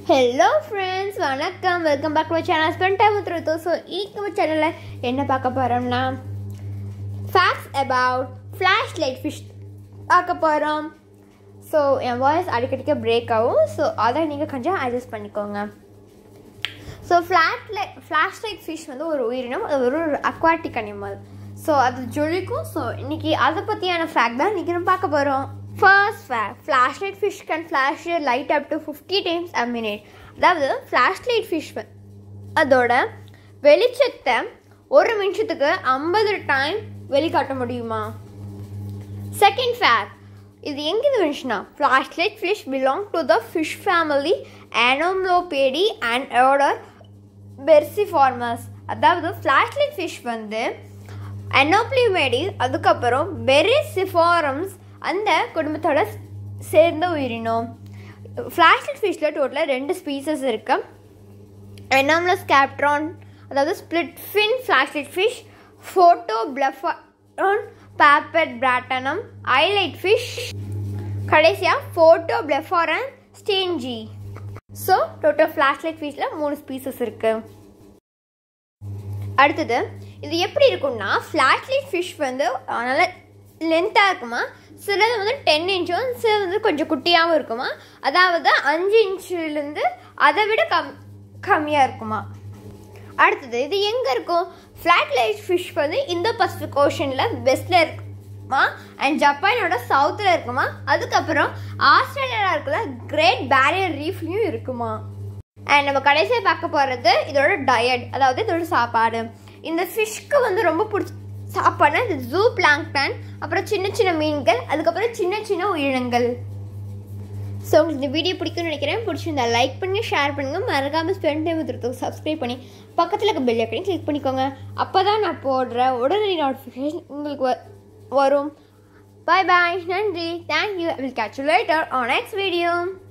hello friends வணக்கம் welcome back to channel spend time with Ruthu so இன்னைக்கு நம்ம சேனலில் என்ன பார்க்க போகிறோம்னா facts about flashlight fish பார்க்க போகிறோம் ஸோ என் வாய்ஸ் அடிக்கடிக்க பிரேக் ஆகும் ஸோ அதை நீங்கள் கொஞ்சம் அட்ஜஸ்ட் பண்ணிக்கோங்க so flat light flashlight fish வந்து ஒரு உயிரினம் அது ஒரு அக்வாட்டிக் அனிமல் ஸோ அது ஜொலிக்கும் ஸோ இன்னைக்கு அதை பற்றியான ஃபேக்ட் தான் இன்றைக்கி நம்ம பார்க்க போகிறோம் first fact flashlight fish can flash light up to fifty times a minute அதாவது ஃப்ளாஷ் லைட் ஃபிஷ் அதோட வெளிச்சத்தை ஒரு நிமிஷத்துக்கு ஐம்பது டைம் வெளிக்காட்ட முடியுமா செகண்ட் ஃபேக்ட் இது எங்கேருந்து வந்துச்சுன்னா flashlight fish belong to the fish family anomalopidae and order perciformes அதாவது ஃப்ளாஷ் லைட் ஃபிஷ் வந்து அனோப்ளிமேடி அதுக்கப்புறம் பெரிசிஃபாரம்ஸ் அந்த குடும்பத்தோட சேர்ந்த உயிரினம் ஃப்ளாஷ் லைட் ஃபிஷ்ஷில் டோட்டலாக ரெண்டு ஸ்பீசஸ் இருக்கு எனாம்லஸ் கேப்ட்ரான் அதாவது splitfin flashlight fish Photoblepharon palpebratum eyelight fish கடைசியாக Photoblepharon steinitzi so total flashlight ஃபிஷ்ஷில் மூணு ஸ்பீசஸ் இருக்குது அடுத்தது இது எப்படி இருக்கும்னா ஃப்ளாட் லைட் ஃபிஷ் வந்து நல்ல லென்த்தாக இருக்குமா சிலது வந்து டென் இன்ச்சும் சிலது வந்து கொஞ்சம் குட்டியாகவும் இருக்குமா அதாவது அஞ்சு இன்ச்சுலேருந்து அதை விட கம் கம்மியாக இருக்குமா அடுத்தது இது எங்கே இருக்கும் ஃப்ளாட் லைட் ஃபிஷ் வந்து இந்தோ பசிபிக் ஓஷனில் பெஸ்ட்டில் இருக்குமா அண்ட் ஜப்பானோட சவுத்தில் இருக்குமா அதுக்கப்புறம் ஆஸ்திரேலியாவில் இருக்கிற கிரேட் பேரியர் ரீஃப்லையும் இருக்குமா அண்ட் நம்ம கடைசியாக பார்க்க போகிறது இதோட டயட் அதாவது இதோட சாப்பாடு இந்த ஃபிஷ்க்கு வந்து ரொம்ப பிடிச்ச சாப்பாடுனா இந்த ஜூ பிளாங்டன் அப்புறம் சின்ன சின்ன மீன்கள் அதுக்கப்புறம் சின்ன சின்ன உயிரினங்கள் ஸோ உங்களுக்கு இந்த வீடியோ பிடிக்கும்னு நினைக்கிறேன் பிடிச்சிருந்தா லைக் பண்ணுங்க ஷேர் பண்ணுங்க மறக்காமல் ஸ்பெண்ட் டைம் வித்துறதுக்கு சப்ஸ்கிரைப் பண்ணி பக்கத்தில் இருக்க பெல் ஐக்கனையும் கிளிக் பண்ணிக்கோங்க அப்போ தான் நான் போடுற உடனடி நோட்டிஃபிகேஷன் உங்களுக்கு வ- வரும் பாய் பாய் நன்றி thank you will catch you later on next video